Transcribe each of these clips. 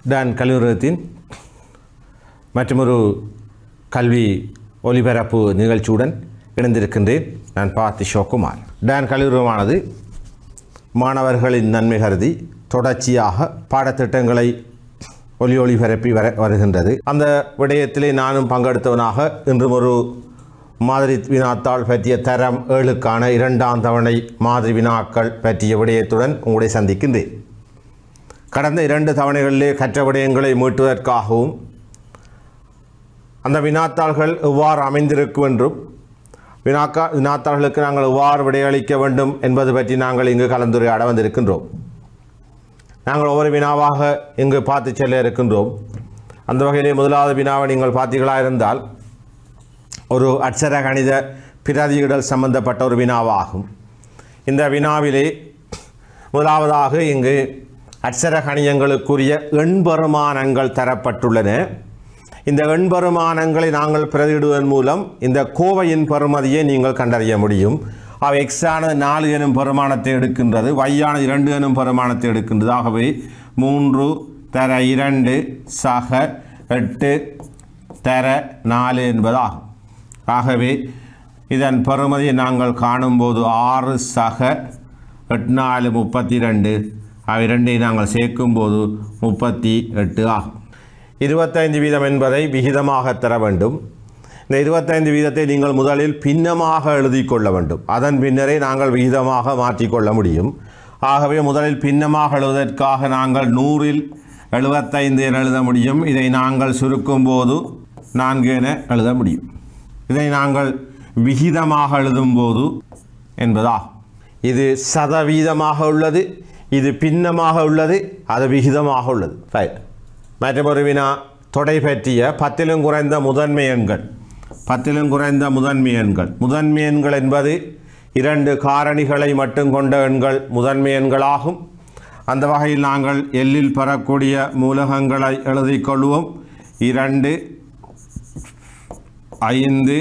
Don கல்லூரகத்தின் மற்றொரு கல்வி ஒலிபரப்பு நிகழ்ச்சியுடன் இணைந்திருக்கின்றேன் நான் பார்த்தி சிவகுமார் டான் கல்லூரகமானது மாணவர்களின் நன்மை கருதி தொடர்ச்சியாக பாடத்திட்டங்களை ஒலி ஒளிபரப்பி வர வருகின்றது அந்த விடயத்திலே நானும் பங்கெடுத்தவனாக இன்றும் ஒரு மாதிரி வினாத்தாள் பற்றிய தரம் ஏழுக்கான இரண்டாம் தவணை மாதிரி வினாக்கள் பற்றிய விடயத்துடன் உங்களை சந்திக்கின்றேன் கடந்த இரண்டு தவணைகளிலே கற்ற விடயங்களை மீட்டுவதற்காகவும் அந்த வினாத்தாள்கள் எவ்வாறு அமைந்திருக்கும் என்றும் வினாக்கா வினாத்தாள்களுக்கு நாங்கள் எவ்வாறு விடையளிக்க வேண்டும் என்பது பற்றி நாங்கள் இங்கு கலந்துரையாட வந்திருக்கின்றோம் நாங்கள் ஒவ்வொரு வினாவாக இங்கு பார்த்து செல்ல இருக்கின்றோம் அந்த வகையிலே முதலாவது வினாவை நீங்கள் பார்த்தீர்களா இருந்தால் ஒரு அட்சர கணித பிரதியிடல் சம்பந்தப்பட்ட ஒரு வினாவாகும் இந்த வினாவிலே முதலாவதாக இங்கு அட்சர கணியங்களுக்குரிய எண்பெருமானங்கள் தரப்பட்டுள்ளன இந்த எண்பெருமானங்களை நாங்கள் பிரதியிடுவதன் மூலம் இந்த கோவையின் பெறுமதியை நீங்கள் கண்டறிய முடியும் அவை எக்ஸ் ஆனது நாலு எனும் பெருமானத்தை எடுக்கின்றது வையானது இரண்டு எனும் பெருமானத்தை எடுக்கின்றது ஆகவே மூன்று தர இரண்டு சக எட்டு தர நாலு என்பதாகும் ஆகவே இதன் பெறுமதியை நாங்கள் காணும்போது ஆறு சக எட்டு நாலு முப்பத்தி ரெண்டு அவை இரண்டையும் நாங்கள் சேர்க்கும்போது முப்பத்தி எட்டு ஆகும் இருபத்தைந்து வீதம் என்பதை விகிதமாக தர வேண்டும் இந்த இருபத்தைந்து வீதத்தை நீங்கள் முதலில் பின்னமாக எழுதி கொள்ள வேண்டும் அதன் பின்னரே நாங்கள் விகிதமாக மாற்றிக்கொள்ள முடியும் ஆகவே முதலில் பின்னமாக எழுதுவதற்காக நாங்கள் நூறில் எழுபத்தைந்து என எழுத முடியும் இதை நாங்கள் சுருக்கும் போது நான்கு என எழுத முடியும் இதை நாங்கள் விகிதமாக எழுதும்போது என்பதாகும் இது சதவீதமாக உள்ளது இது பின்னமாக உள்ளது அது விகிதமாக உள்ளது ரைட் மற்றொரு வினா தொடை பற்றிய பத்திலும் குறைந்த முதன்மை எண்கள் பத்திலும் குறைந்த முதன்மை எண்கள் முதன்மை எண்கள் என்பது இரண்டு காரணிகளை மட்டும் கொண்ட எண்கள் முதன்மை எண்களாகும் அந்த வகையில் நாங்கள் எல்லில் பெறக்கூடிய மூலகங்களை எழுதிக் கொள்வோம் இரண்டு ஐந்து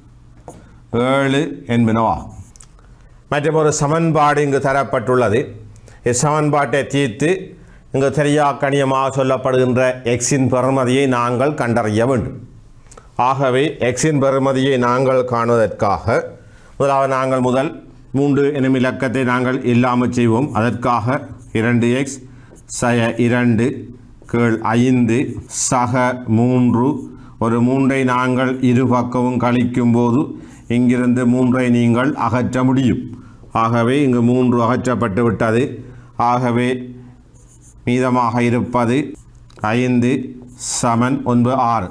ஏழு என்பனவாகும் மற்றும் ஒரு சமன்பாடு இங்கு தரப்பட்டுள்ளது இச்சமன்பாட்டை தீர்த்து இங்கு தெரியா கணியமாக சொல்லப்படுகின்ற எக்ஸின் பெறுமதியை நாங்கள் கண்டறிய வேண்டும் ஆகவே எக்ஸின் பெறுமதியை நாங்கள் காணுவதற்காக முதலாவது நாங்கள் முதல் மூன்று எனும் இலக்கத்தை நாங்கள் இல்லாமல் செய்வோம் அதற்காக இரண்டு எக்ஸ் சய இரண்டு கீழ் ஐந்து சக மூன்று ஒரு மூன்றை நாங்கள் இரு பக்கமும் கழிக்கும் போது இங்கிருந்து மூன்றை நீங்கள் அகற்ற முடியும் ஆகவே இங்கு மூன்று அகற்றப்பட்டு விட்டது ஆகவே மீதமாக இருப்பது ஐந்து சமன் ஒன்பது ஆறு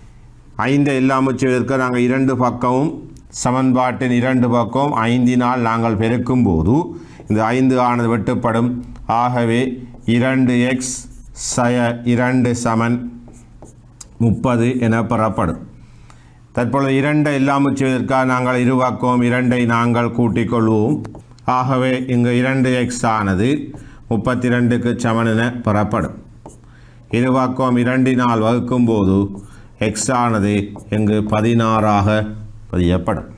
ஐந்தை இல்லாமல் செய்வதற்கு நாங்கள் இரண்டு பக்கமும் சமன்பாட்டின் இரண்டு பக்கம் ஐந்தினால் நாங்கள் பெருக்கும்போது இந்த ஐந்து ஆனது வெட்டுப்படும் ஆகவே இரண்டு எக்ஸ் சய இரண்டு சமன் முப்பது என பெறப்படும் தற்பொழுது இரண்டை இல்லாமல் செய்வதற்காக நாங்கள் இருவாக்குவோம் இரண்டை நாங்கள் கூட்டிக் கொள்வோம் ஆகவே இங்கு இரண்டு எக்ஸ் ஆனது முப்பத்தி ரெண்டுக்கு சமன் என பெறப்படும் இருவாக்குவோம் இரண்டினால் வகுக்கும்போது எக்ஸ் ஆனது இங்கு பதினாறாக பதியப்படும்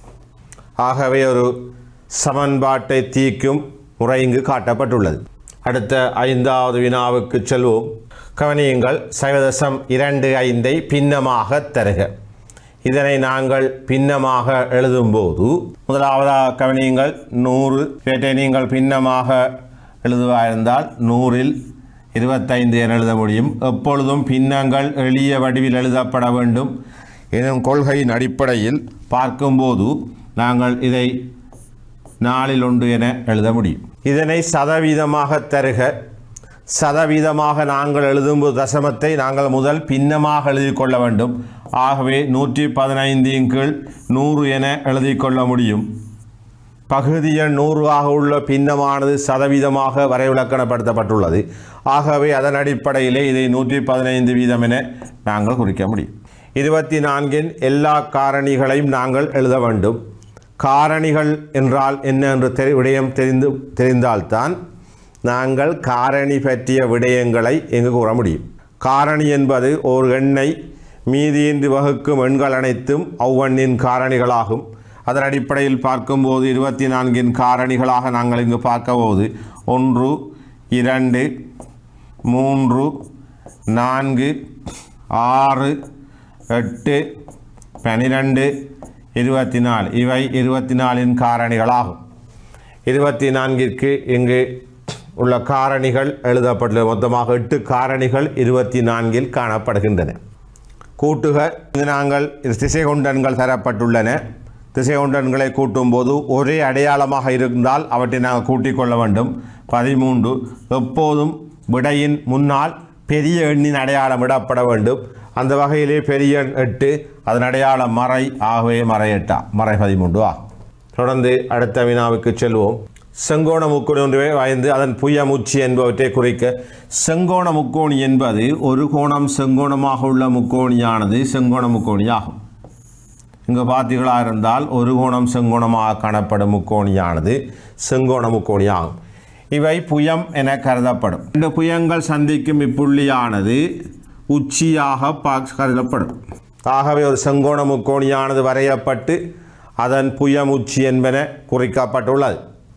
ஆகவே ஒரு சமன்பாட்டை தீர்க்கும் முறை இங்கு காட்டப்பட்டுள்ளது அடுத்த ஐந்தாவது வினாவுக்கு செல்வோம் கவனியுங்கள் சைவதசம் இரண்டு ஐந்தை பின்னமாக தருக இதனை நாங்கள் பின்னமாக எழுதும்போது முதலாவதாக கவனியுங்கள் நூறு இவற்றை நீங்கள் பின்னமாக எழுதுவாயிருந்தால் நூறில் இருபத்தைந்து என எழுத முடியும் எப்பொழுதும் பின்னங்கள் எளிய வடிவில் எழுதப்பட வேண்டும் எனும் கொள்கையின் அடிப்படையில் பார்க்கும்போது நாங்கள் இதை நாளில் ஒன்று என எழுத முடியும் இதனை சதவீதமாக தருக சதவீதமாக நாங்கள் எழுதும்போது தசமத்தை நாங்கள் முதல் பின்னமாக எழுதி கொள்ள வேண்டும் ஆகவே நூற்றி பதினைந்தின் கீழ் நூறு என எழுதி கொள்ள முடியும் பகுதி எண் நூறாக உள்ள பின்னமானது சதவீதமாக வரைவிலக்கணப்படுத்தப்பட்டுள்ளது ஆகவே அதன் அடிப்படையிலே இதை நூற்றி பதினைந்து வீதம் என நாங்கள் குறிக்க முடியும் இருபத்தி நான்கின் எல்லா காரணிகளையும் நாங்கள் எழுத வேண்டும் காரணிகள் என்றால் என்ன என்று தெரி விடயம் தெரிந்து தெரிந்தால்தான் நாங்கள் காரணி பற்றிய விடயங்களை இங்கு கூற முடியும் காரணி என்பது ஓர் எண்ணை மீதியின்றி வகுக்கும் எண்கள் அனைத்தும் அவ்வெண்ணின் காரணிகளாகும் அதன் அடிப்படையில் பார்க்கும்போது இருபத்தி நான்கின் காரணிகளாக நாங்கள் இங்கு பார்க்கபோது ஒன்று இரண்டு மூன்று நான்கு ஆறு எட்டு பனிரெண்டு இருபத்தி நாலு இவை இருபத்தி நாலின் காரணிகளாகும் இருபத்தி நான்கிற்கு இங்கு உள்ள காரணிகள் எழுதப்பட்டுள்ள மொத்தமாக எட்டு காரணிகள் இருபத்தி நான்கில் காணப்படுகின்றன கூட்டுக இங்கு நாங்கள் திசைகொண்டன்கள் தரப்பட்டுள்ளன திசைகொண்டன்களை கூட்டும்போது ஒரே அடையாளமாக இருந்தால் அவற்றை நாங்கள் கூட்டிக் கொள்ள வேண்டும் பதிமூன்று எப்போதும் விடையின் முன்னால் பெரிய எண்ணின் அடையாளம் இடப்பட வேண்டும் அந்த வகையிலே பெரிய எண் எட்டு அதன் அடையாளம் மறை ஆகவே மறை எட்டா மறை பதிமூன்று ஆ தொடர்ந்து அடுத்த வினாவுக்கு செல்வோம் செங்கோண முக்கோணி ஒன்றுவே வாய்ந்து அதன் புய முச்சி என்பவற்றை குறிக்க செங்கோண முக்கோணி என்பது ஒரு கோணம் செங்கோணமாக உள்ள முக்கோணியானது செங்கோண முக்கோணி ஆகும் இங்கே பார்த்தீர்களா இருந்தால் ஒரு கோணம் செங்கோணமாக காணப்படும் முக்கோணியானது செங்கோண முக்கோணி ஆகும் இவை புயம் என கருதப்படும் இந்த புயங்கள் சந்திக்கும் இப்புள்ளியானது உச்சியாக பாக் கருதப்படும் ஆகவே ஒரு செங்கோண முக்கோணியானது வரையப்பட்டு அதன் புயம் உச்சி என்பன குறிக்கப்பட்டுள்ளது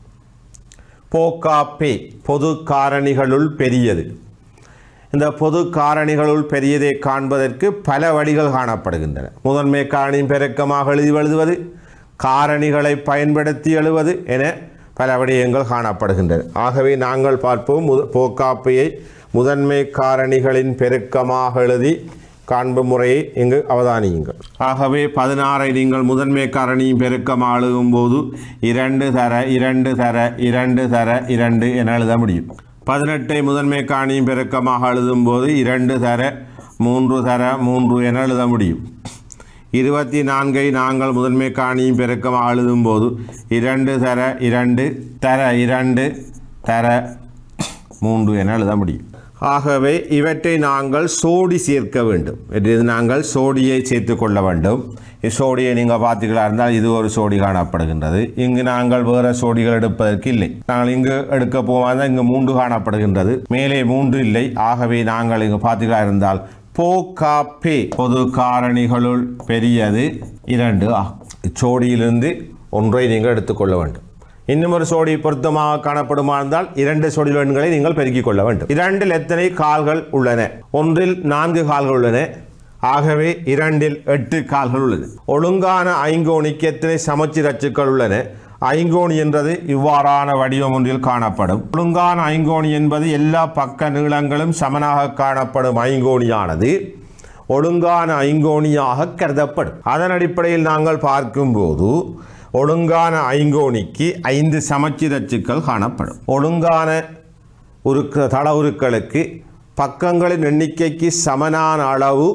போக்காப்பே பொது காரணிகளுள் பெரியது இந்த பொது காரணிகளுள் பெரியதை காண்பதற்கு பல வழிகள் காணப்படுகின்றன முதன்மை காரணியின் பெருக்கமாக எழுதி எழுதுவது காரணிகளை பயன்படுத்தி எழுவது என பல விடயங்கள் காணப்படுகின்றன ஆகவே நாங்கள் பார்ப்போம் முத போக்காப்பையை முதன்மை காரணிகளின் பெருக்கமாக எழுதி காண்பும் முறையை இங்கு அவதானியுங்கள் ஆகவே பதினாறை நீங்கள் முதன்மை காரணியின் பெருக்கமாக எழுதும் போது இரண்டு தர இரண்டு தர இரண்டு தர இரண்டு என எழுத முடியும் பதினெட்டை முதன்மை காணியும் பெருக்கமாக எழுதும் போது இரண்டு தர மூன்று தர மூன்று என எழுத முடியும் இருபத்தி நான்கை நாங்கள் முதன்மை காணியும் பெருக்கமாக எழுதும் போது இரண்டு தர இரண்டு தர இரண்டு தர மூன்று என எழுத முடியும் ஆகவே இவற்றை நாங்கள் சோடி சேர்க்க வேண்டும் இது நாங்கள் சோடியை சேர்த்து கொள்ள வேண்டும் சோடியை நீங்கள் பார்த்தீங்களா இருந்தால் இது ஒரு சோடி காணப்படுகின்றது இங்கு நாங்கள் வேறு சோடிகள் எடுப்பதற்கு இல்லை நாங்கள் இங்கு எடுக்க போவாங்க இங்கு மூன்று காணப்படுகின்றது மேலே மூன்று இல்லை ஆகவே நாங்கள் இங்கு பார்த்தீங்களா இருந்தால் போகாப்பே பொது காரணிகளுள் பெரியது இரண்டு ஆகும் இச்சோடியிலிருந்து ஒன்றை நீங்கள் எடுத்துக்கொள்ள வேண்டும் இன்னும் ஒரு சோடி பொருத்தமாக காணப்படுமா இருந்தால் இரண்டு சோடி எண்களை நீங்கள் பெருக்கிக் கொள்ள வேண்டும் இரண்டில் எத்தனை கால்கள் உள்ளன ஒன்றில் நான்கு கால்கள் உள்ளன ஆகவே இரண்டில் எட்டு கால்கள் உள்ளது ஒழுங்கான ஐங்கோணிக்கு எத்தனை சமச்சீர் அச்சுக்கள் உள்ளன ஐங்கோணி என்றது இவ்வாறான வடிவம் ஒன்றில் காணப்படும் ஒழுங்கான ஐங்கோணி என்பது எல்லா பக்க நீளங்களும் சமனாக காணப்படும் ஐங்கோணியானது ஒழுங்கான ஐங்கோணியாக கருதப்படும் அதன் அடிப்படையில் நாங்கள் பார்க்கும்போது ஒழுங்கான ஐங்கோணிக்கு ஐந்து சமச்சீர் அச்சுக்கள் காணப்படும் ஒழுங்கான உருக்க தள உருக்களுக்கு பக்கங்களின் எண்ணிக்கைக்கு சமனான அளவு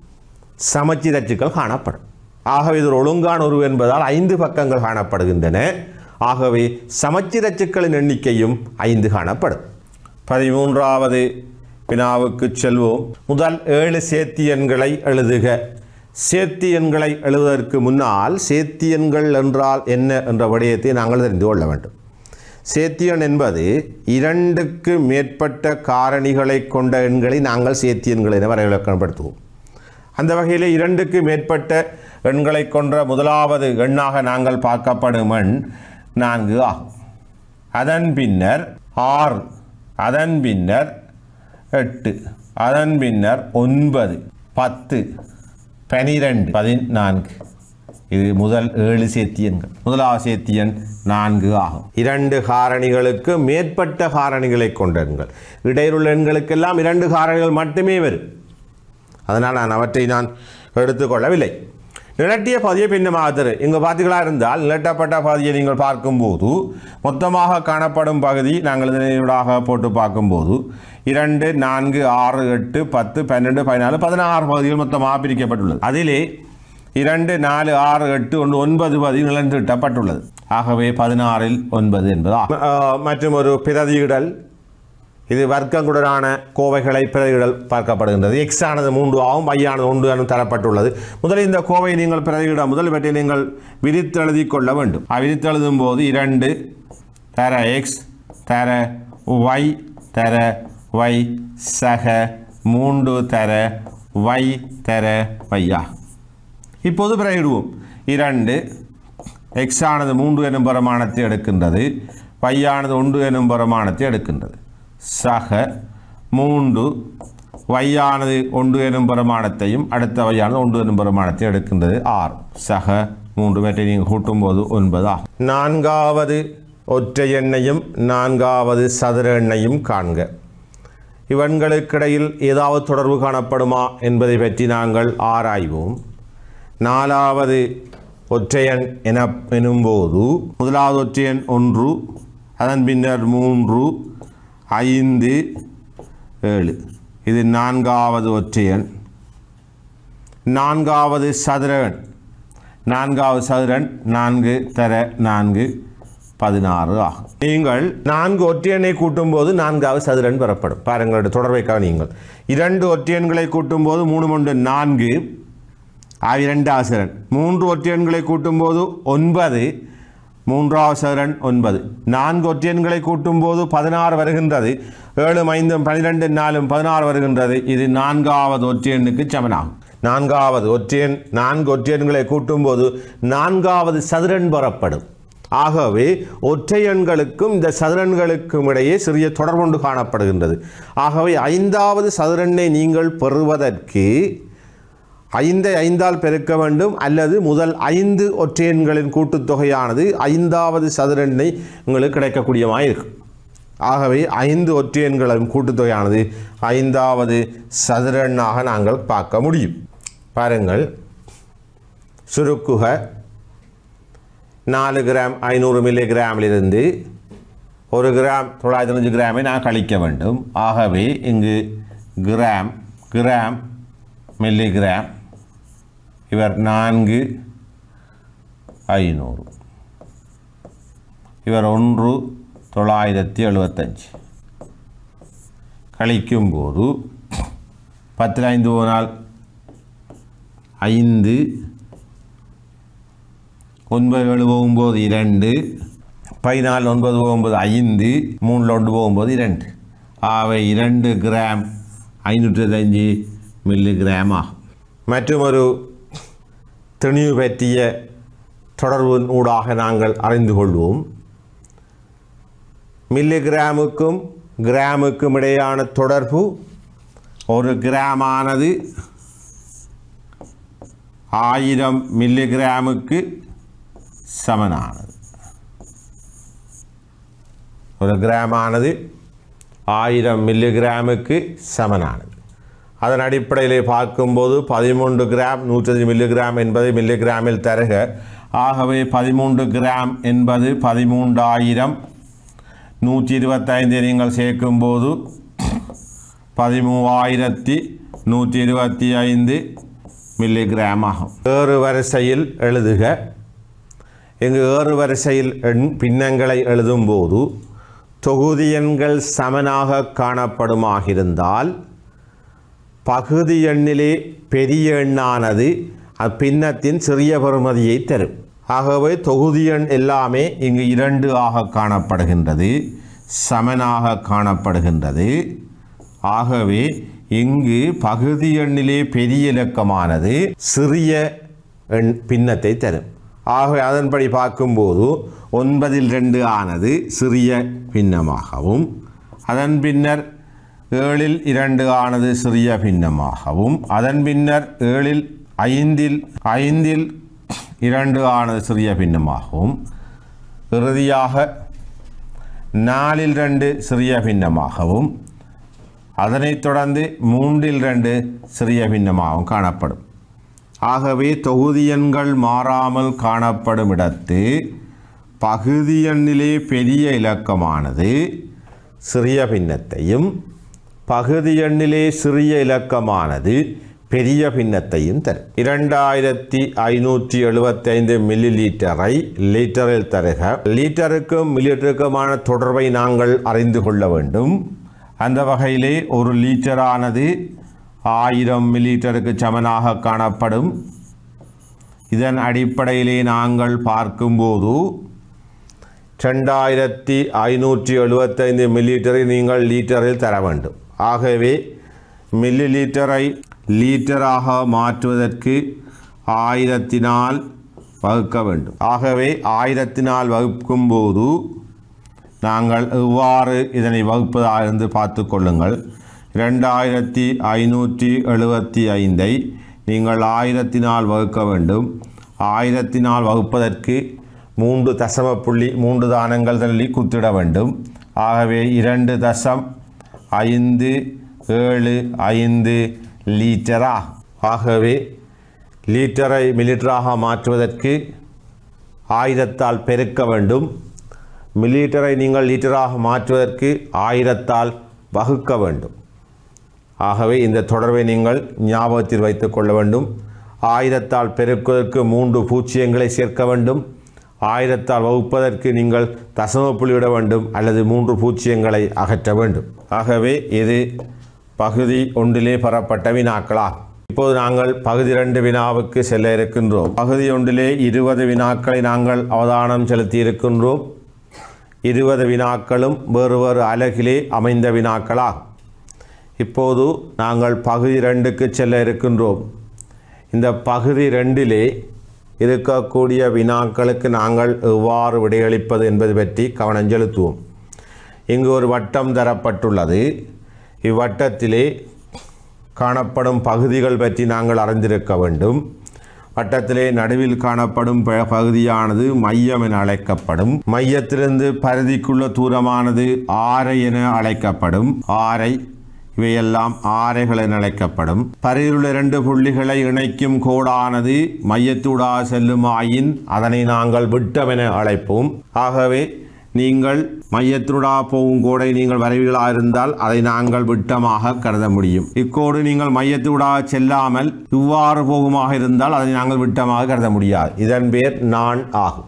சமச்சீர் அச்சுக்கள் காணப்படும் ஆகவே இது ஒரு ஒழுங்கான உருவு என்பதால் ஐந்து பக்கங்கள் காணப்படுகின்றன ஆகவே சமச்சீர் அச்சுக்களின் எண்ணிக்கையும் ஐந்து காணப்படும் பதிமூன்றாவது வினாவுக்கு செல்வோம் முதல் ஏழு சேர்த்தி எண்களை எழுதுக சேர்த்தி எண்களை எழுதுவதற்கு முன்னால் சேர்த்தி எண்கள் என்றால் என்ன என்ற விடயத்தை நாங்கள் தெரிந்து கொள்ள வேண்டும் சேத்தியன் என்பது இரண்டுக்கு மேற்பட்ட காரணிகளை கொண்ட எண்களை நாங்கள் சேத்தி எண்கள் என வரைவிலக்கணப்படுத்துவோம் அந்த வகையில் இரண்டுக்கு மேற்பட்ட எண்களை கொன்ற முதலாவது எண்ணாக நாங்கள் பார்க்கப்படும் எண் நான்கு ஆகும் அதன் பின்னர் ஆறு அதன் பின்னர் எட்டு அதன் பின்னர் ஒன்பது பத்து பனிரெண்டு பதினான்கு இது முதல் ஏழு சேத்தியன்கள் முதலாவது சேத்தியன் நான்கு ஆகும் இரண்டு காரணிகளுக்கு மேற்பட்ட காரணிகளை கொண்ட எண்கள் இடையிலுள்ள எண்களுக்கெல்லாம் இரண்டு காரணிகள் மட்டுமே வரும் அதனால் நான் அவற்றை நான் எடுத்துக்கொள்ளவில்லை நிலட்டிய பகுதியை பின்னமாக தரு இங்கே பார்த்தீங்களா இருந்தால் நிலட்டப்பட்ட பகுதியை நீங்கள் பார்க்கும்போது மொத்தமாக காணப்படும் பகுதி நாங்கள் இதனூடாக போட்டு பார்க்கும்போது இரண்டு நான்கு ஆறு எட்டு பத்து பன்னெண்டு பதினாலு பதினாறு பகுதிகள் மொத்தமாக பிரிக்கப்பட்டுள்ளது அதிலே இரண்டு நாலு ஆறு எட்டு ஒன்று ஒன்பது பகுதி நிலந்திட்டப்பட்டுள்ளது ஆகவே பதினாறில் ஒன்பது என்பதா மற்றும் ஒரு பிரதியிடல் இது வர்க்கங்களுடனான கோவைகளை பிரதியிடல் பார்க்கப்படுகின்றது எக்ஸ் ஆனது மூன்று ஆகும் y ஆனது ஒன்று என தரப்பட்டுள்ளது முதலில் இந்த கோவை நீங்கள் பிரதியிட முதல் இவற்றை நீங்கள் விரித்து எழுதி கொள்ள வேண்டும் அ விரித்து எழுதும் போது இரண்டு தர எக்ஸ் தர y தர y சக மூன்று தர y தர y இப்போது பிரதியிடுவோம் இரண்டு எக்ஸ் ஆனது மூன்று எனும் பிரமாணத்தை எடுக்கின்றது y ஆனது ஒன்று எனும் பிரமாணத்தை எடுக்கின்றது சக மூன்று வையானது ஒன்று எனும் பிரமாணத்தையும் அடுத்த வையானது ஒன்று எனும் பிரமாணத்தையும் எடுக்கின்றது ஆறு சக மூன்று பேற்றை நீங்கள் கூட்டும்போது ஒன்பது ஆகும் நான்காவது ஒற்றை எண்ணையும் நான்காவது சதுர எண்ணையும் காண்க இவன்களுக்கிடையில் ஏதாவது தொடர்பு காணப்படுமா என்பதை பற்றி நாங்கள் ஆராய்வோம் நாலாவது ஒற்றையன் என எனும்போது முதலாவது ஒற்றையன் ஒன்று அதன் பின்னர் மூன்று ஐந்து ஏழு இது நான்காவது ஒற்றையன் நான்காவது சதுரன் நான்காவது சதுரன் நான்கு தர நான்கு பதினாறு ஆகும் நீங்கள் நான்கு ஒற்றையனை கூட்டும்போது நான்காவது சதுரன் பெறப்படும் பாருங்களுடைய தொடர்பை கவனியுங்கள் இரண்டு ஒற்றையன்களை கூட்டும்போது மூணு மூன்று நான்கு ஆக இரண்டாவது சதுரன் மூன்று ஒற்றையன்களை கூட்டும்போது ஒன்பது மூன்றாவது சதுரன் ஒன்பது நான்கு ஒற்றையன்களை கூட்டும்போது பதினாறு வருகின்றது ஏழு ஐந்தும் பன்னிரெண்டு நாலும் பதினாறு வருகின்றது இது நான்காவது ஒற்றையனுக்கு சமனாகும் நான்காவது ஒற்றையன் நான்கு ஒற்றையன்களை கூட்டும்போது நான்காவது சதுரன் பெறப்படும் ஆகவே ஒற்றையன்களுக்கும் இந்த சதுரன்களுக்கும் இடையே சிறிய தொடர்பொண்டு காணப்படுகின்றது ஆகவே ஐந்தாவது சதுரனை நீங்கள் பெறுவதற்கு ஐந்தை ஐந்தால் பெருக்க வேண்டும் அல்லது முதல் ஐந்து ஒற்றையன்களின் கூட்டுத்தொகையானது ஐந்தாவது சதுரனை உங்களுக்கு கிடைக்கக்கூடியமாக இருக்கும் ஆகவே ஐந்து ஒற்றையன்களின் கூட்டுத்தொகையானது ஐந்தாவது சதுரனாக நாங்கள் பார்க்க முடியும் பாருங்கள் சுருக்குக நாலு கிராம் ஐநூறு மில்லி கிராமிலிருந்து ஒரு கிராம் தொள்ளாயிரத்தி அஞ்சு கிராமை நான் கழிக்க வேண்டும் ஆகவே இங்கு கிராம் கிராம் மில்லிகிராம் இவர் நான்கு ஐநூறு இவர் ஒன்று தொள்ளாயிரத்தி எழுபத்தஞ்சு கழிக்கும்போது பத்தில் ஐந்து போனால் ஐந்து ஒன்பது ஏழு போகும்போது இரண்டு பதினாலு ஒன்பது போகும்போது ஐந்து மூணில் ஒன்று போகும்போது இரண்டு ஆவை இரண்டு கிராம் ஐநூற்றி அஞ்சு மில்லி கிராம் ஆகும் மற்றும் ஒரு தெளிவு பற்றிய தொடர்பின் ஊடாக நாங்கள் அறிந்து கொள்வோம் மில்லிகிராமுக்கும் கிராமுக்கும் இடையான தொடர்பு ஒரு கிராமானது ஆயிரம் மில்லிகிராமுக்கு சமனானது ஒரு கிராமானது ஆயிரம் மில்லிகிராமுக்கு சமனானது அதன் அடிப்படையிலே பார்க்கும்போது பதிமூன்று கிராம் நூற்றஞ்சு மில்லிகிராம் என்பதை மில்லிகிராமில் தருக ஆகவே பதிமூன்று கிராம் என்பது பதிமூன்றாயிரம் நூற்றி இருபத்தைந்து நீங்கள் சேர்க்கும்போது பதிமூவாயிரத்தி நூற்றி இருபத்தி ஐந்து மில்லிகிராம் ஆகும் ஏறு வரிசையில் எழுதுக இங்கு ஏறு வரிசையில் எண் பின்னங்களை எழுதும்போது தொகுதி எண்கள் சமனாக காணப்படுமாக இருந்தால் பகுதி எண்ணிலே பெரிய எண்ணானது அப்பின்னத்தின் சிறிய பெறுமதியை தரும் ஆகவே தொகுதி எண் எல்லாமே இங்கு இரண்டு ஆக காணப்படுகின்றது சமனாக காணப்படுகின்றது ஆகவே இங்கு பகுதி எண்ணிலே பெரிய இலக்கமானது சிறிய எண் பின்னத்தை தரும் ஆகவே அதன்படி பார்க்கும்போது ஒன்பதில் ரெண்டு ஆனது சிறிய பின்னமாகவும் அதன் பின்னர் ஏழில் இரண்டு ஆனது சிறிய பின்னமாகவும் அதன் பின்னர் ஏழில் ஐந்தில் ஐந்தில் இரண்டு ஆனது சிறிய பின்னமாகவும் இறுதியாக நாலில் ரெண்டு சிறிய பின்னமாகவும் அதனைத் தொடர்ந்து மூன்றில் ரெண்டு சிறிய பின்னமாகவும் காணப்படும் ஆகவே தொகுதி எண்கள் மாறாமல் காணப்படும் இடத்து பகுதி எண்ணிலே பெரிய இலக்கமானது சிறிய பின்னத்தையும் பகுதி எண்ணிலே சிறிய இலக்கமானது பெரிய பின்னத்தையும் தரும் இரண்டாயிரத்தி ஐநூற்றி எழுபத்தைந்து மில்லி லீட்டரை லீட்டரில் தருக லீட்டருக்கும் மில்லிலிட்டருக்குமான தொடர்பை நாங்கள் அறிந்து கொள்ள வேண்டும் அந்த வகையிலே ஒரு லீட்டரானது ஆயிரம் மில்லிலிட்டருக்கு சமனாக காணப்படும் இதன் அடிப்படையிலே நாங்கள் பார்க்கும்போது ரெண்டாயிரத்தி ஐநூற்றி எழுபத்தைந்து மில்லிலிட்டரை நீங்கள் லீட்டரில் தர வேண்டும் ஆகவே மில்லி லீட்டரை லீட்டராக மாற்றுவதற்கு ஆயிரத்தினால் வகுக்க வேண்டும் ஆகவே ஆயிரத்தினால் வகுக்கும்போது நாங்கள் எவ்வாறு இதனை வகுப்பதாக இருந்து பார்த்து கொள்ளுங்கள் இரண்டாயிரத்தி ஐநூற்றி எழுபத்தி ஐந்தை நீங்கள் ஆயிரத்தினால் வகுக்க வேண்டும் ஆயிரத்தினால் வகுப்பதற்கு மூன்று தசம புள்ளி மூன்று தானங்கள் தள்ளி குத்திட வேண்டும் ஆகவே இரண்டு தசம் ஐந்து ஏழு ஐந்து லீட்டரா ஆகவே லீட்டரை மில்லிட்டராக மாற்றுவதற்கு ஆயிரத்தால் பெருக்க வேண்டும் மில்லிலிட்டரை நீங்கள் லீட்டராக மாற்றுவதற்கு ஆயிரத்தால் வகுக்க வேண்டும் ஆகவே இந்த தொடர்பை நீங்கள் ஞாபகத்தில் வைத்துக் கொள்ள வேண்டும் ஆயிரத்தால் பெருக்குவதற்கு மூன்று பூஜ்ஜியங்களை சேர்க்க வேண்டும் ஆயிரத்தால் வகுப்பதற்கு நீங்கள் தசம புள்ளியிட வேண்டும் அல்லது மூன்று பூஜ்ஜியங்களை அகற்ற வேண்டும் ஆகவே இது பகுதி ஒன்றிலே பெறப்பட்ட வினாக்களாகும் இப்போது நாங்கள் பகுதி ரெண்டு வினாவுக்கு செல்ல இருக்கின்றோம் பகுதி ஒன்றிலே இருபது வினாக்களை நாங்கள் அவதானம் செலுத்தி இருக்கின்றோம் இருபது வினாக்களும் வேறு வேறு அலகிலே அமைந்த வினாக்களாகும் இப்போது நாங்கள் பகுதி ரெண்டுக்கு செல்ல இருக்கின்றோம் இந்த பகுதி ரெண்டிலே இருக்கக்கூடிய வினாக்களுக்கு நாங்கள் எவ்வாறு விடையளிப்பது என்பது பற்றி கவனம் செலுத்துவோம் இங்கு ஒரு வட்டம் தரப்பட்டுள்ளது இவ்வட்டத்திலே காணப்படும் பகுதிகள் பற்றி நாங்கள் அறிந்திருக்க வேண்டும் வட்டத்திலே நடுவில் காணப்படும் ப- பகுதியானது மையம் என அழைக்கப்படும் மையத்திலிருந்து பரிதிக்குள்ள தூரமானது ஆரை என அழைக்கப்படும் ஆரை இவையெல்லாம் ஆரைகள் என அழைக்கப்படும் பரிதிலுள்ள இரண்டு புள்ளிகளை இணைக்கும் கோடானது மையத்தூடாக செல்லுமாயின் அதனை நாங்கள் விட்டம் என அழைப்போம் ஆகவே நீங்கள் மையத்தினூடாக போகும் கோடை நீங்கள் வரைவீர்களாக இருந்தால் அதை நாங்கள் விட்டமாக கருத முடியும் இக்கோடு நீங்கள் மையத்தூடாக செல்லாமல் இவ்வாறு போகுமாக இருந்தால் அதை நாங்கள் விட்டமாக கருத முடியாது இதன் பேர் நான் ஆகும்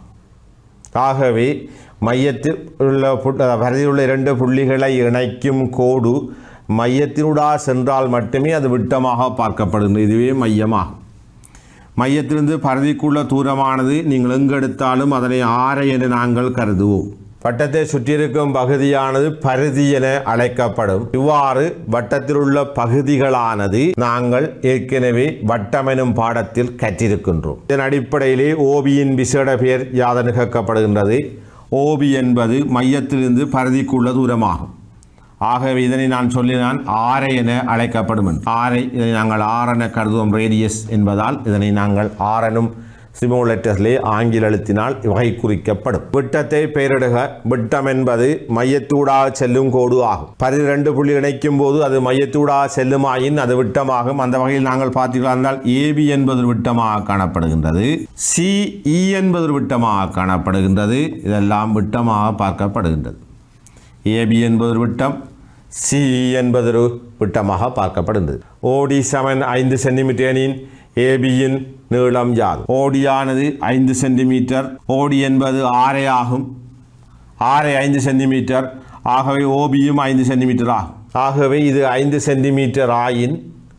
ஆகவே மையத்தில் உள்ள பு- பரிதியில் உள்ள இரண்டு புள்ளிகளை இணைக்கும் கோடு மையத்தினூடாக சென்றால் மட்டுமே அது விட்டமாக பார்க்கப்படுகிறது இதுவே மையமாகும் மையத்திலிருந்து பரதிக்குள்ள தூரமானது நீங்கள் எங்கெடுத்தாலும் அதனை ஆரை என நாங்கள் கருதுவோம் வட்டத்தை சுற்றியிருக்கும் பகுதியானது பரிதி என அழைக்கப்படும் இவ்வாறு வட்டத்தில் உள்ள பகுதிகளானது நாங்கள் ஏற்கனவே வட்டம் எனும் பாடத்தில் கற்றிருக்கின்றோம் இதன் அடிப்படையிலே ஓபியின் விசேட பெயர் யாதென கேட்கப்படுகின்றது ஓபி என்பது மையத்திலிருந்து பரிதிக்குள்ள தூரமாகும் ஆகவே இதனை நான் சொல்லினான் ஆரை என அழைக்கப்படும் என்று. ஆரை இதை நாங்கள் ஆரென கருதுவோம் ரேடியஸ் என்பதால் இதனை நாங்கள் ஆரனும் சிமோலெட்டர்ஸ்லே ஆங்கில எழுத்தினால் வகை குறிக்கப்படும் விட்டத்தை பெயரிடுக விட்டம் என்பது மையத்தூடாக செல்லும் கோடு ஆகும் பன்னிரண்டு புள்ளி இணைக்கும் போது அது மையத்தூடாக செல்லுமாயின் அது விட்டமாகும் அந்த வகையில் நாங்கள் பார்த்தீர்களா என்றால் ஏபி என்பது ஒரு விட்டமாக காணப்படுகின்றது சிஇ என்பது ஒரு விட்டமாக காணப்படுகின்றது இதெல்லாம் விட்டமாக பார்க்கப்படுகின்றது ஏபி என்பது ஒரு விட்டம் சிஇ என்பது ஒரு விட்டமாக பார்க்கப்படுகிறது ஓடி சமன் ஐந்து சென்டிமீட்டர் எனின் ஏபியின் நீளம் யாது ஓடியானது ஐந்து சென்டிமீட்டர் ஓடி என்பது ஆரை ஆகும் ஆரை ஐந்து சென்டிமீட்டர் ஆகவே ஓபியும் ஐந்து சென்டிமீட்டர் ஆகும் ஆகவே இது ஐந்து சென்டிமீட்டர் ஆயின்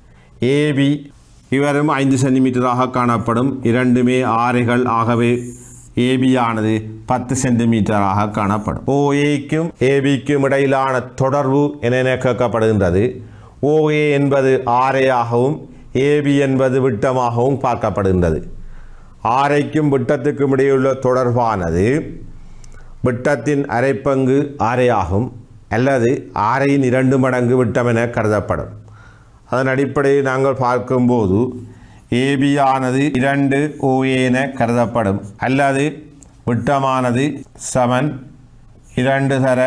ஏபி இவரும் ஐந்து சென்டிமீட்டராக காணப்படும் இரண்டுமே ஆரைகள் ஆகவே ஏபியானது பத்து சென்டிமீட்டராக காணப்படும் ஓஏக்கும் ஏபிக்கும் இடையிலான தொடர்பு என கேட்கப்படுகின்றது ஓஏ என்பது ஆரையாகவும் ஏபி என்பது விட்டமாகவும் பார்க்கப்படுகின்றது ஆரைக்கும் விட்டத்துக்கும் இடையுள்ள தொடர்பானது விட்டத்தின் அரைப்பங்கு ஆரையாகும் அல்லது ஆரையின் இரண்டு மடங்கு விட்டம் என கருதப்படும் அதன் அடிப்படையில் நாங்கள் பார்க்கும்போது ஏபி ஆனது இரண்டு ஓஏ என கருதப்படும் அல்லது விட்டமானது சமன் இரண்டு தர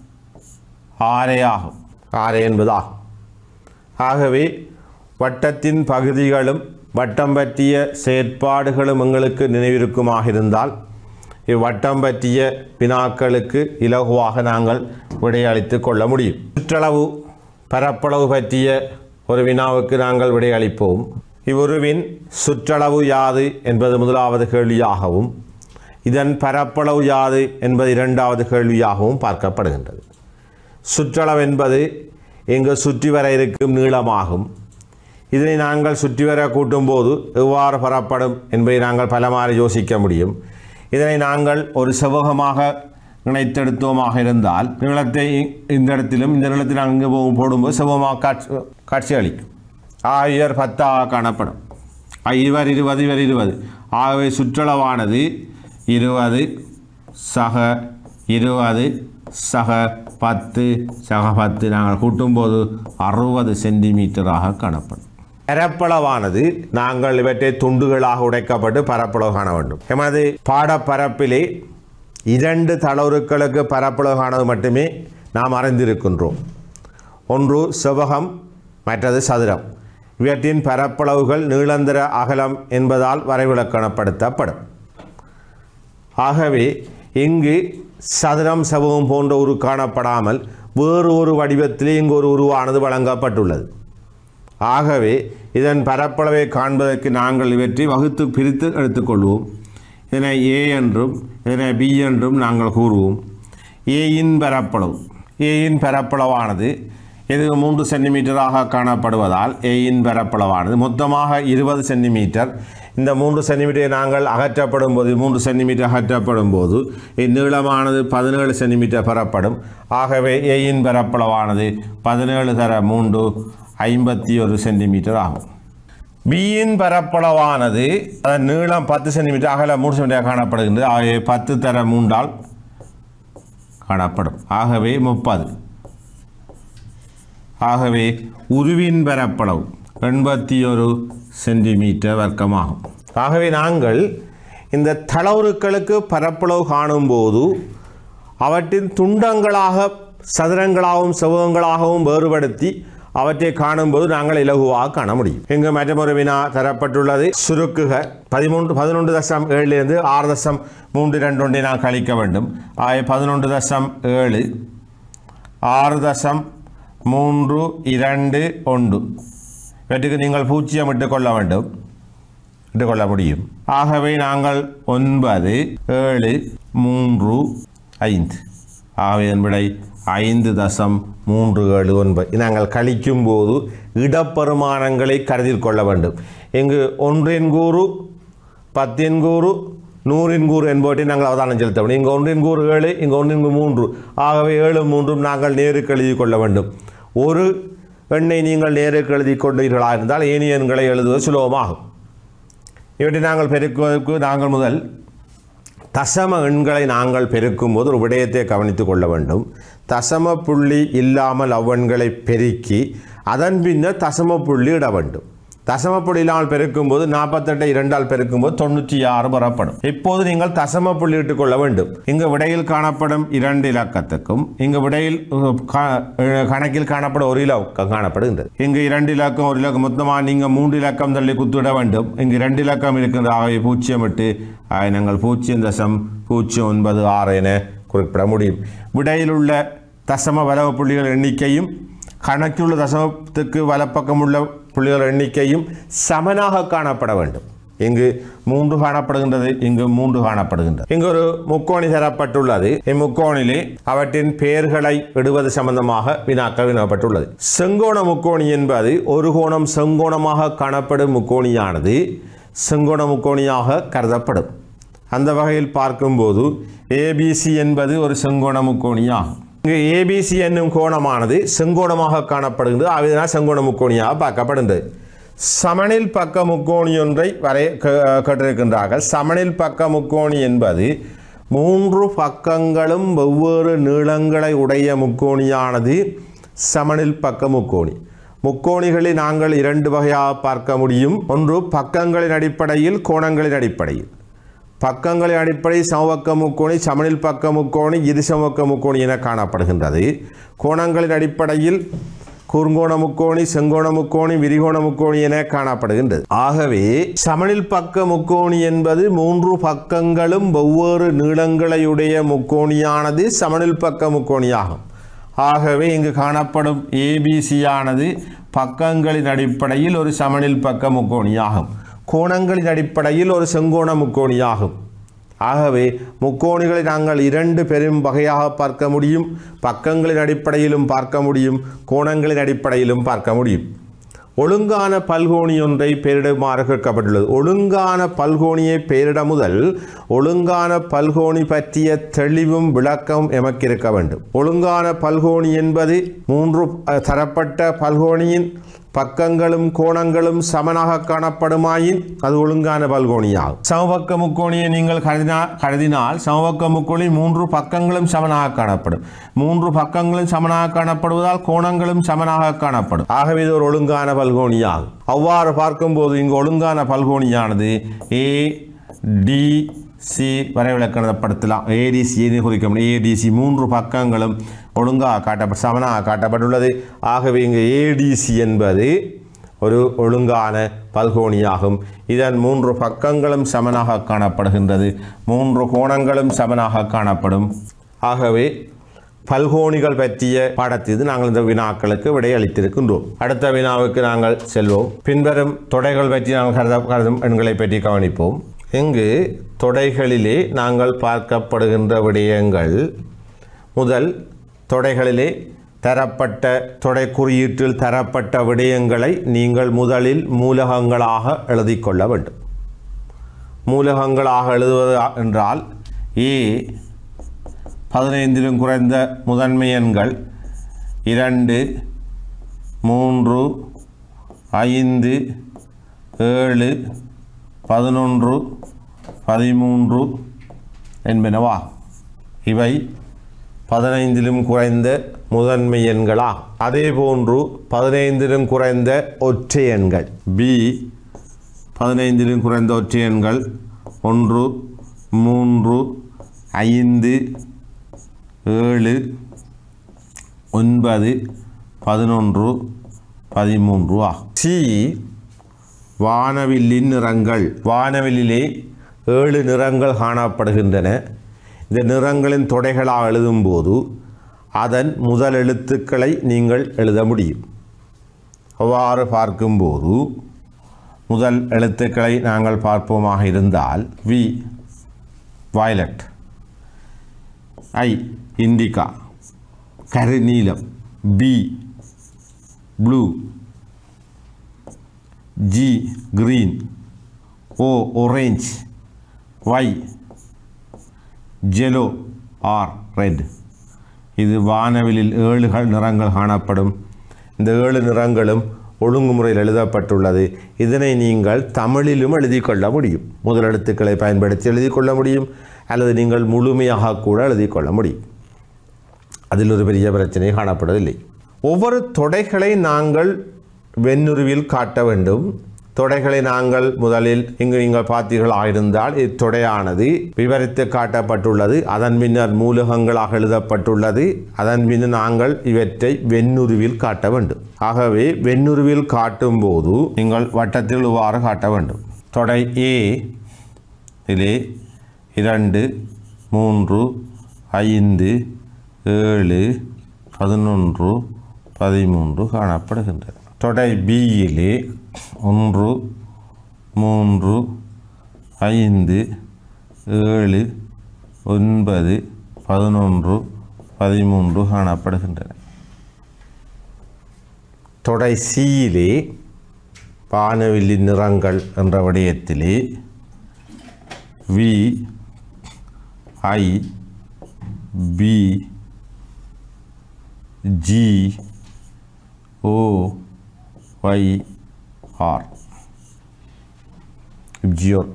ஆரே ஆகும் ஆரே என்பதாகும் ஆகவே வட்டத்தின் பகுதிகளும் வட்டம் பற்றிய செயற்பாடுகளும் எங்களுக்கு நினைவிருக்குமாக இருந்தால் இவ்வட்டம் பற்றிய வினாக்களுக்கு இலகுவாக நாங்கள் விடையளித்துக் கொள்ள முடியும் சுற்றளவு பரப்பளவு பற்றிய ஒரு வினாவுக்கு நாங்கள் விடையளிப்போம் இவ்வுருவின் சுற்றளவு யாது என்பது முதலாவது கேள்வியாகவும் இதன் பரப்பளவு யாது என்பது இரண்டாவது கேள்வியாகவும் பார்க்கப்படுகின்றது சுற்றளவு என்பது இங்கு சுற்றி வர இருக்கும் நீளமாகும் இதனை நாங்கள் சுற்றி வர கூட்டும்போது எவ்வாறு பெறப்படும் என்பதை நாங்கள் பலமாறு யோசிக்க முடியும் இதனை நாங்கள் ஒரு செவ்வகமாக நினைத்தெடுத்தோமாக இருந்தால் நீளத்தை இந்த இடத்திலும் இந்த நிலத்தில் அங்கு போ- போடும்போது செவ்வகமாக காட்சி காட்சி அளிக்கும் ஆயிரம் பத்தாக காணப்படும் ஆ, இவர் இருபது இவர் இருபது ஆகவே சுற்றளவானது இருபது சக இருபது சக பத்து சக பத்து நாங்கள் கூட்டும்போது அறுபது சென்டிமீட்டராக காணப்படும் பரப்பளவானது நாங்கள் இவற்றை துண்டுகளாக உடைக்கப்பட்டு பரப்பளவு காண வேண்டும் எமது பாடப்பரப்பிலே இரண்டு தளவுருக்களுக்கு பரப்பளவு காணது மட்டுமே நாம் அறிந்திருக்கின்றோம் ஒன்று செவ்வகம் மற்றது சதுரம் இவற்றின் பரப்பளவுகள் நீளந்திர அகலம் என்பதால் வரைவிலக்கணப்படுத்தப்படும் ஆகவே இங்கு சதுரம் செவ்வகம் போன்ற ஒரு காணப்படாமல் வேறு ஒரு வடிவத்திலே இங்கு ஒரு உருவானது வழங்கப்பட்டுள்ளது ஆகவே இதன் பரப்பளவை காண்பதற்கு நாங்கள் இவற்றை வகுத்து பிரித்து எடுத்துக்கொள்வோம் இதனை ஏ என்றும் இதனை பி என்றும் நாங்கள் கூறுவோம் ஏயின் பரப்பளவு ஏயின் பரப்பளவானது இது மூன்று சென்டிமீட்டராக காணப்படுவதால் ஏயின் பரப்பளவானது மொத்தமாக இருபது சென்டிமீட்டர் இந்த மூன்று சென்டிமீட்டரை நாங்கள் அகற்றப்படும் போது மூன்று சென்டிமீட்டர் அகற்றப்படும் போது இந்நீளமானது பதினேழு சென்டிமீட்டர் பெறப்படும் ஆகவே ஏயின் பரப்பளவானது பதினேழு தர மூன்று ஐம்பத்தி ஒரு சென்டிமீட்டர் ஆகும் பியின் பரப்பளவானது அதன் நீளம் பத்து சென்டிமீட்டர் அகல மூணு சென்டிமீட்டர் காணப்படுகின்றது ஆகவே பத்து தர மூன்றால் காணப்படும் ஆகவே முப்பது ஆகவே உருவின் பரப்பளவு எண்பத்தி ஒரு சென்டிமீட்டர் வர்க்கமாகும் ஆகவே நாங்கள் இந்த தளவுருக்களுக்கு பரப்பளவு காணும்போது அவற்றின் துண்டங்களாக சதுரங்களாகவும் செவ்வகங்களாகவும் வேறுபடுத்தி அவற்றை காணும்போது நாங்கள் இலகுவாக காண முடியும் இங்கு மற்றொரு வினா தரப்பட்டுள்ளது சுருக்குக பதிமூன்று பதினொன்று தசம் ஏழிலிருந்து ஆறு தசம் மூன்று ரெண்டு ஒன்றை நான் கழிக்க வேண்டும் ஆக பதினொன்று தசம் ஏழு ஆறு தசம் மூன்று இரண்டு ஒன்று இவற்றுக்கு நீங்கள் பூஜ்ஜியம் இட்டுக் கொள்ள வேண்டும் இட்டுக்கொள்ள முடியும் ஆகவே நாங்கள் ஒன்பது ஏழு மூன்று ஐந்து ஆகவே இதன் விடை ஐந்து தசம் மூன்று ஏழு ஒன்பது நாங்கள் கழிக்கும் போது இடப்பெருமானங்களை கருத்தில் கொள்ள வேண்டும் இங்கு ஒன்றின் கூறு பத்தின் கூறு நூறின் கூறு என்பவற்றை நாங்கள் அவதானம் செலுத்த வேண்டும் இங்கு ஒன்றின் கூறு ஏழு இங்கு ஒன்றின் கூறு மூன்று ஆகவே ஏழு மூன்றும் நாங்கள் நேருக்கு எழுதி கொள்ள வேண்டும் ஒரு எண்ணை நீங்கள் நேருக்கு எழுதி கொண்டீர்களா இருந்தால் ஏனைய எண்களை எழுதுவது சுலபமாகும் இவற்றை நாங்கள் பெருக்குவதற்கு நாங்கள் முதல் தசம எண்களை நாங்கள் பெருக்கும்போது ஒரு விடயத்தை கவனித்துக் கொள்ள வேண்டும் தசம புள்ளி இல்லாமல் அவ்வெண்களை பெருக்கி அதன் பின்னர் தசம புள்ளி இட வேண்டும் தசம புள்ளி இல்லாமல் பெருக்கும்போது நாற்பத்தெட்டை இரண்டால் பெருக்கும்போது தொண்ணூற்றி ஆறு பெறப்படும் இப்போது நீங்கள் தசம புள்ளி இட்டுக் கொள்ள வேண்டும் இங்கு விடையில் காணப்படும் இரண்டு இலக்கத்துக்கும் இங்கு விடையில் அஹ், கா- அஹ், கணக்கில் காணப்படும் ஒரு இலக்கம் காணப்படுகின்றது இங்கு இரண்டு இலக்கம் ஒரு இலக்கம் மொத்தமாக நீங்கள் மூன்று இலக்கம் தள்ளி குத்துவிட வேண்டும் இங்கு இரண்டு இலக்கம் இருக்கின்ற ஆகவே பூஜ்ஜியம் இட்டு ஆக நாங்கள் பூஜ்ஜியம் தசம் பூஜ்ஜியம் ஒன்பது ஆறு என குறிப்பிட முடியும் விடையில் உள்ள தசம வலவ புள்ளிகள் எண்ணிக்கையும் கணக்கிலுள்ள தசமத்துக்கு வலப்பக்கம் உள்ள புள்ளிகள் எண்ணிக்கையும் சமனாக காணப்பட வேண்டும் இங்கு மூன்று காணப்படுகின்றது இங்கு மூன்று காணப்படுகின்றது இங்கு ஒரு முக்கோணி தரப்பட்டுள்ளது இம்முக்கோணிலே அவற்றின் பெயர்களை இடுவது சம்பந்தமாக வினாக்கள் வினவப்பட்டுள்ளது செங்கோண முக்கோணி என்பது ஒரு கோணம் செங்கோணமாக காணப்படும் முக்கோணியானது செங்கோண முக்கோணியாக கருதப்படும் அந்த வகையில் பார்க்கும்போது ஏபிசி என்பது ஒரு செங்கோண முக்கோணியாகும் இங்கு ஏபிசி என்னும் கோணமானது செங்கோணமாக காணப்படுகின்றது ஆவிதனால் செங்கோண முக்கோணியாக பார்க்கப்படுகின்றது சமனில் பக்க முக்கோணி ஒன்றை வரை கே- கேட்டிருக்கின்றார்கள் சமனில் பக்க முக்கோணி என்பது மூன்று பக்கங்களும் வெவ்வேறு நீளங்களை உடைய முக்கோணியானது சமனில் பக்க முக்கோணி முக்கோணிகளை நாங்கள் இரண்டு வகையாக பார்க்க முடியும் ஒன்று பக்கங்களின் அடிப்படையில் கோணங்களின் அடிப்படையில் பக்கங்களின் அடிப்படை சமபக்க முக்கோணி சமனில் பக்க முக்கோணி இரு சமபக்க முக்கோணி என காணப்படுகின்றது கோணங்களின் அடிப்படையில் குறுங்கோண முக்கோணி செங்கோண முக்கோணி விரிகோண முக்கோணி என காணப்படுகின்றது ஆகவே சமனில் பக்க முக்கோணி என்பது மூன்று பக்கங்களும் வெவ்வேறு நீளங்களையுடைய முக்கோணியானது சமனில் பக்க முக்கோணியாகும் ஆகவே இங்கு காணப்படும் ஏபிசியானது பக்கங்களின் அடிப்படையில் ஒரு சமனில் பக்க முக்கோணியாகும் கோணங்களின் அடிப்படையில் ஒரு செங்கோண முக்கோணியாகும் ஆகவே முக்கோணிகளை நாங்கள் இரண்டு பெரும் வகையாக பார்க்க முடியும் பக்கங்களின் அடிப்படையிலும் பார்க்க முடியும் கோணங்களின் அடிப்படையிலும் பார்க்க முடியும் ஒழுங்கான பல்கோணி ஒன்றை பெயரிடுமாறு கேட்கப்பட்டுள்ளது ஒழுங்கான பல்கோணியை பெயரிட முதல் ஒழுங்கான பல்கோணி பற்றிய தெளிவும் விளக்கமும் எமக்கு இருக்க வேண்டும் ஒழுங்கான பல்கோணி என்பது மூன்று அஹ், தரப்பட்ட பல்கோணியின் பக்கங்களும் கோணங்களும் சமனாக காணப்படுமாயின் அது ஒழுங்கான பல்கோணியாகும் சமபக்க முக்கோணியை நீங்கள் கருதினா கருதினால் சமபக்க முக்கோணி மூன்று பக்கங்களும் சமனாக காணப்படும் மூன்று பக்கங்களும் சமனாக காணப்படுவதால் கோணங்களும் சமனாக காணப்படும் ஆகவே இது ஒரு ஒழுங்கான பல்கோணியாகும் அவ்வாறு பார்க்கும்போது இங்கு ஒழுங்கான பல்கோணியானது ஏ டி சி வரைவிலக்கணப்படுத்தலாம் ஏடிசி குறிக்க முடியும் ஏடிசி மூன்று பக்கங்களும் ஒழுங்காக காட்டப்பட்டு சமனாக காட்டப்பட்டுள்ளது ஆகவே இங்கு ஏடிசி என்பது ஒரு ஒழுங்கான பல்கோணியாகும் இதன் மூன்று பக்கங்களும் சமனாக காணப்படுகின்றது மூன்று கோணங்களும் சமனாக காணப்படும் ஆகவே பல்கோணிகள் பற்றிய பாடத்திற்கு நாங்கள் இந்த வினாக்களுக்கு விடையளித்திருக்கின்றோம் அடுத்த வினாவுக்கு நாங்கள் செல்வோம் பின்வரும் தொடைகள் பற்றி நாங்கள் கருத கருதும் எண்களை பற்றி கவனிப்போம் இங்கு தொடைகளிலே நாங்கள் பார்க்கப்படுகின்ற விடயங்கள் முதல் தொடைகளிலே தரப்பட்ட தொடை குறியீட்டில் தரப்பட்ட விடயங்களை நீங்கள் முதலில் மூலகங்களாக எழுதிக் கொள்ள வேண்டும் மூலகங்களாக எழுதுவது என்றால் ஏ பதினைந்திலும் குறைந்த முதன்மை எண்கள் இரண்டு மூன்று ஐந்து ஏழு பதினொன்று பதிமூன்று என்பனவா இவை பதினைந்திலும் குறைந்த முதன்மை எண்களா அதே போன்று பதினைந்திலும் குறைந்த ஒற்றை எண்கள் பி பதினைந்திலும் குறைந்த ஒற்றை எண்கள் ஒன்று மூன்று ஐந்து ஏழு ஒன்பது பதினொன்று பதிமூன்று ஆ சி வானவில்லின் நிறங்கள் வானவில்லிலே ஏழு நிறங்கள் காணப்படுகின்றன இந்த நிறங்களின் தொடைகளாக எழுதும்போது அதன் முதல் எழுத்துக்களை நீங்கள் எழுத முடியும் அவ்வாறு பார்க்கும்போது முதல் எழுத்துக்களை நாங்கள் பார்ப்போமாக இருந்தால் வி வயலட் ஐ இண்டிகா கருநீலம் B blue G green O orange Y yellow R red இது வானவிலில் ஏழுகள் நிறங்கள் காணப்படும் இந்த ஏழு நிறங்களும் ஒழுங்குமுறையில் எழுதப்பட்டுள்ளது இதனை நீங்கள் தமிழிலும் எழுதிக் கொள்ள முடியும் முதல் எழுத்துக்களை பயன்படுத்தி எழுதிக் கொள்ள முடியும் அல்லது நீங்கள் முழுமையாக கூட எழுதிக் கொள்ள முடியும் அதில் ஒரு பெரிய பிரச்சனை காணப்படவில்லை ஒவ்வொரு தொடைகளை நாங்கள் வெண்ணுருவில் காட்ட வேண்டும் தொடைகளை நாங்கள் முதலில் இங்கு நீங்கள் பார்த்தீர்களாக இருந்தால் இத்தொடையானது விவரித்து காட்டப்பட்டுள்ளது அதன் பின்னர் மூலகங்களாக எழுதப்பட்டுள்ளது அதன் பின்னர் நாங்கள் இவற்றை வெண்ணுருவில் காட்ட வேண்டும் ஆகவே வெண்ணுருவில் காட்டும் போது நீங்கள் வட்டத்தில் இவ்வாறு காட்ட வேண்டும் தொடை ஏ இதிலே இரண்டு மூன்று ஐந்து ஏழு பதினொன்று பதிமூன்று காணப்படுகின்றன தொடை பியிலே ஒன்று மூன்று ஐந்து ஏழு ஒன்பது பதினொன்று பதிமூன்று காணப்படுகின்றன தொடை சியிலே பானவில்லி நிறங்கள் என்ற விடயத்திலே V I B G O Y R ஜியோர்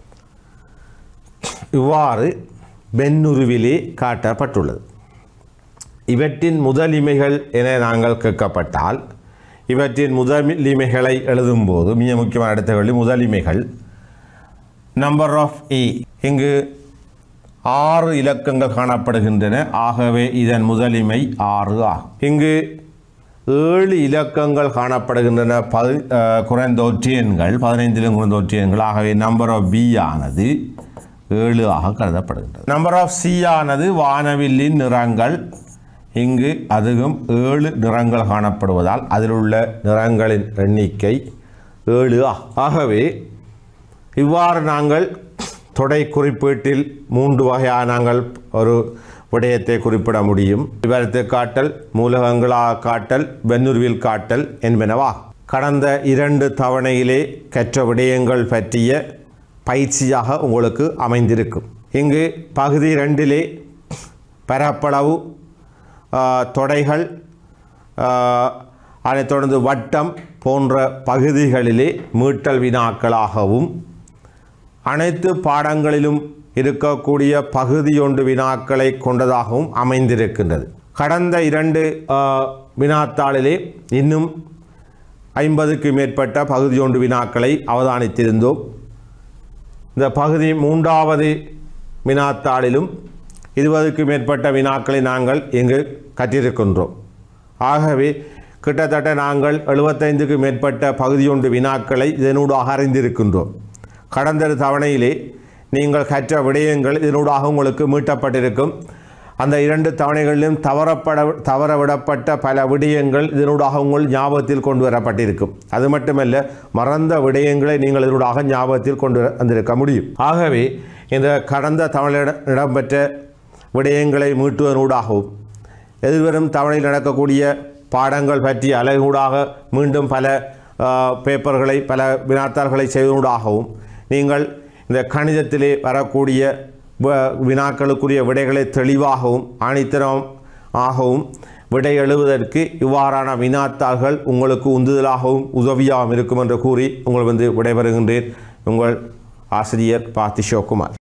இவ்வாறு வெண்ணுருவிலே காட்டப்பட்டுள்ளது இவற்றின் முதலிமைகள் என நாங்கள் கேட்கப்பட்டால் இவற்றின் முதலிமைகளை எழுதும்போது மிக முக்கியமான அடுத்த கேள்வி முதலிமைகள் நம்பர் ஆஃப் ஏ இங்கு ஆறு இலக்கங்கள் காணப்படுகின்றன ஆகவே இதன் முதலிமை ஆறு ஆகும் இங்கு ஏழு இலக்கங்கள் காணப்படுகின்றன பது அஹ், குறைந்த ஒற்றியன்கள் பதினைந்திலும் குறைந்த ஒற்றியன்கள் ஆகவே நம்பர் ஆஃப் பி ஆனது ஏழு ஆக கருதப்படுகின்றது நம்பர் ஆஃப் சி ஆனது வானவில்லின் நிறங்கள் இங்கு அதுவும் ஏழு நிறங்கள் காணப்படுவதால் அதில் உள்ள நிறங்களின் எண்ணிக்கை ஏழு ஆகும் ஆகவே இவ்வாறு நாங்கள் தொடை குறிப்பீட்டில் மூன்று வகையாக நாங்கள் ஒரு விடயத்தை குறிப்பிட முடியும் விவரத்தை காட்டல் மூலகங்களாக காட்டல் வெண்ணுருவில் காட்டல் என்பனவா கடந்த இரண்டு தவணையிலே கற்ற விடயங்கள் பற்றிய பயிற்சியாக உங்களுக்கு அமைந்திருக்கும் இங்கு பகுதி ரெண்டிலே பரப்பளவு ஆ, தொடைகள் ஆ, அதைத் தொடர்ந்து வட்டம் போன்ற பகுதிகளிலே மீட்டல் வினாக்களாகவும் அனைத்து பாடங்களிலும் இருக்கக்கூடிய பகுதியொன்று வினாக்களை கொண்டதாகவும் அமைந்திருக்கின்றது கடந்த இரண்டு ஆ, வினாத்தாளிலே இன்னும் ஐம்பதுக்கு மேற்பட்ட பகுதியொன்று வினாக்களை அவதானித்திருந்தோம் இந்த பகுதி மூன்றாவது வினாத்தாளிலும் இருபதுக்கு மேற்பட்ட வினாக்களை நாங்கள் இங்கு கற்றிருக்கின்றோம் ஆகவே கிட்டத்தட்ட நாங்கள் எழுபத்தைந்துக்கு மேற்பட்ட பகுதியொன்று வினாக்களை இதனூடாக அறிந்திருக்கின்றோம் கடந்த ஒரு தவணையிலே நீங்கள் கற்ற விடயங்கள் இதனூடாக உங்களுக்கு மீட்டப்பட்டிருக்கும் அந்த இரண்டு தவணைகளிலும் தவறப்பட தவறவிடப்பட்ட பல விடயங்கள் இதனூடாக உங்கள் ஞாபகத்தில் கொண்டு வரப்பட்டிருக்கும் அது மட்டுமல்ல மறந்த விடயங்களை நீங்கள் இதனூடாக ஞாபகத்தில் கொண்டு வர- வந்திருக்க முடியும் ஆகவே இந்த கடந்த தமிழிட இடம்பெற்ற விடயங்களை மீட்டுவதனூடாகவும் எதிர்வரும் தவணையில் நடக்கக்கூடிய பாடங்கள் பற்றிய அழகூடாக மீண்டும் பல ஆ, பேப்பர்களை பல வினாத்தாள்களை செய்வதூடாகவும் நீங்கள் இந்த கணிதத்திலே வரக்கூடிய வ- வினாக்களுக்குரிய விடைகளை தெளிவாகவும் ஆணித்தரம் ஆகவும் விடை எழுவதற்கு இவ்வாறான வினாத்தாள்கள் உங்களுக்கு உந்துதலாகவும் உதவியாகவும் இருக்கும் என்று கூறி உங்கள் வந்து விடைபெறுகின்றேன் உங்கள் ஆசிரியர் பாத்தி சிவகுமார்